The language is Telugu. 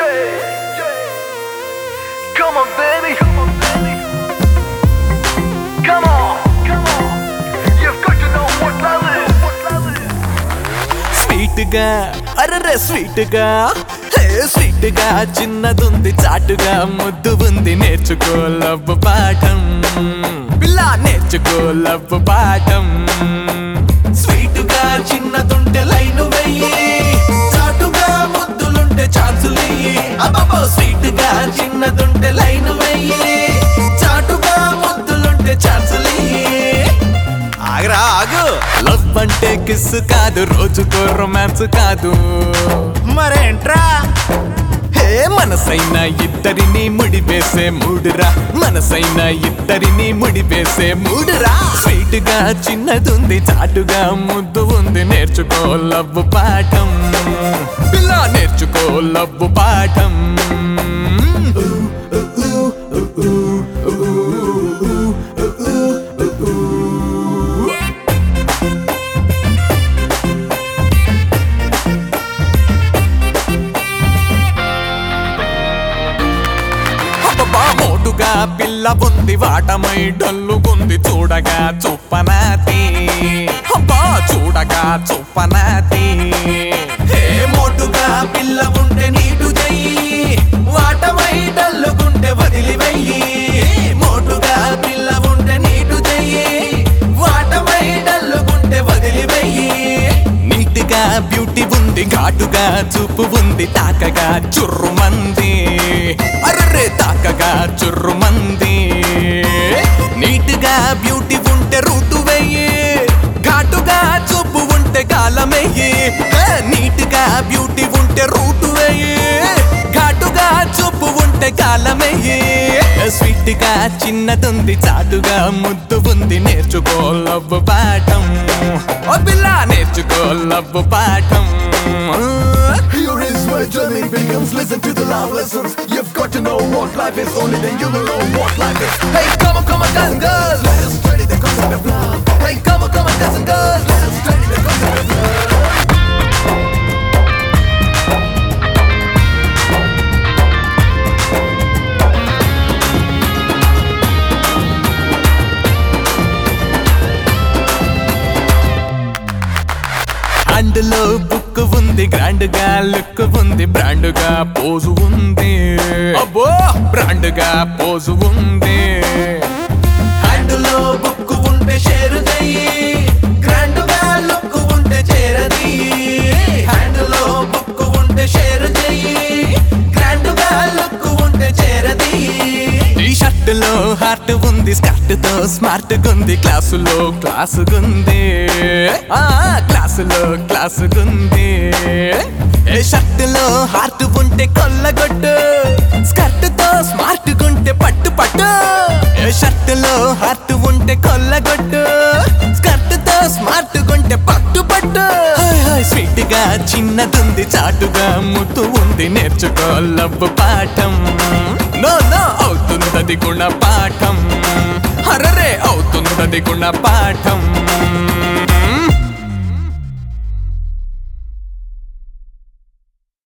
Come on, baby. Come on, baby. Come on. Come on. You've got to know what love is. What love is. Sweet గా అరరే స్వీట్ గా హే స్వీట్ గా చిన్నదుంది చాటుగా ముద్దు ఉంది నేర్చుకో లవ్ పాఠం పిల్ల నేర్చుకో లవ్ పాఠం స్వీట్ గా చిన్నదుంటే లైన్ వెయ్యి చాటుగా ముద్దులుంటే ఛాన్సులు అబ్బో స్వీట్ గా చిన్నదుంటే లైన్ వెయ్యి చాటుగా ముద్దులుంటే ఛాన్సులు ఆగరా ఆగు లవ్ అంటే కిస్ కాదు రోజుకో రొమాన్స్ కాదు మరేంట్రా హే మనసైన ఇద్దరిని ముడివేసే మూడురా మనసైన ఇద్దరిని ముడివేసే మూడురా స్వీట్ గా చిన్నదుంది చాటుగా ముద్దు ఉంది నేర్చుకో లవ్ పాఠం పిల్ల నేర్చుకో లవ్ పాఠం అబ్బబ్బా మోటుగా పిల్ల ఉంది వాటమై డల్లుకుంది చూడగా చుప్పనాతి అబ్బా చూడగా చుప్పనాతి హే మోటుగా పిల్ల ఉంటే నీటు చెయ్యి వాటమై డల్లుకుంటే వదిలివెయ్యి మోటుగా పిల్ల ఉంటే నీటు చెయ్యి వాటమై డల్లుకుంటే వదిలివెయ్యి నీట్గా బ్యూటీ ఉంది ఘాటుగా చూపు ఉంది తాకగా చుర్రు మంది అర్రే తాకగా చుర్రు మంది నీట్గా బ్యూటీ ఉంటే రూటు వెయ్యి ఘాటుగా చూపు ఉంటే కాలమెయ్యి నీట్గా బ్యూటీ ఉంటే రూటు వెయ్యి ఘాటుగా చూపు ఉంటే కాలమెయ్యి స్వీట్ గా చిన్నదుంది చాటుగా ముద్దు ఉంది నేర్చుకో లవ్ పాఠం ఓ పిల్ల నేర్చుకో లవ్ పాఠం Here is where journey begins. Listen to the love lessons. You've got to know what life is. Only then you will know what life is. Hey, come on, come on, guys and girls. Let us study the concept of love. Hey, come on, come on, guys and girls. Let us study the concept of love. అందులో బుక్ ఉంది గ్రాండ్ గా లుక్ ఉంది బ్రాండ్ గా పోజు ఉంది అబ్బో బ్రాండ్ గా పోజు ఉంది అందులో బుక్ ఉంటే షేర్ చెయ్యి గ్రాండ్ గా లుక్ ఉంటే చేరది హ్యాండ్లో బుక్ ఉంటే షేర్ చెయ్యి గ్రాండ్ గా లుక్ ఉంటే చేరది టీ షర్ట్ లో హార్ట్ ఉంది స్కర్ట్ తో స్మార్ట్ గుంది క్లాసులో క్లాసు గుంది ఆ క్లాసులో క్లాసు గుంది ఏ షర్ట్ లో హార్ట్ ఉంటే కొల్లగొట్టు స్కర్ట్ తో స్మార్ట్ గుంటే పట్టు పట్టు ఏ షర్ట్ లో హార్ట్ ఉంటే కొల్లగొట్టు స్కర్ట్ తో స్మార్ట్ గుంటే పట్టు పట్టు స్వీట్ గా చిన్నదుంది చాటుగా ముద్దు ఉంది నేర్చుకో లవ్ పాఠం నో నో అవుతుందది గుణ పాఠం హరరే అవుతుందది గుణ పాఠం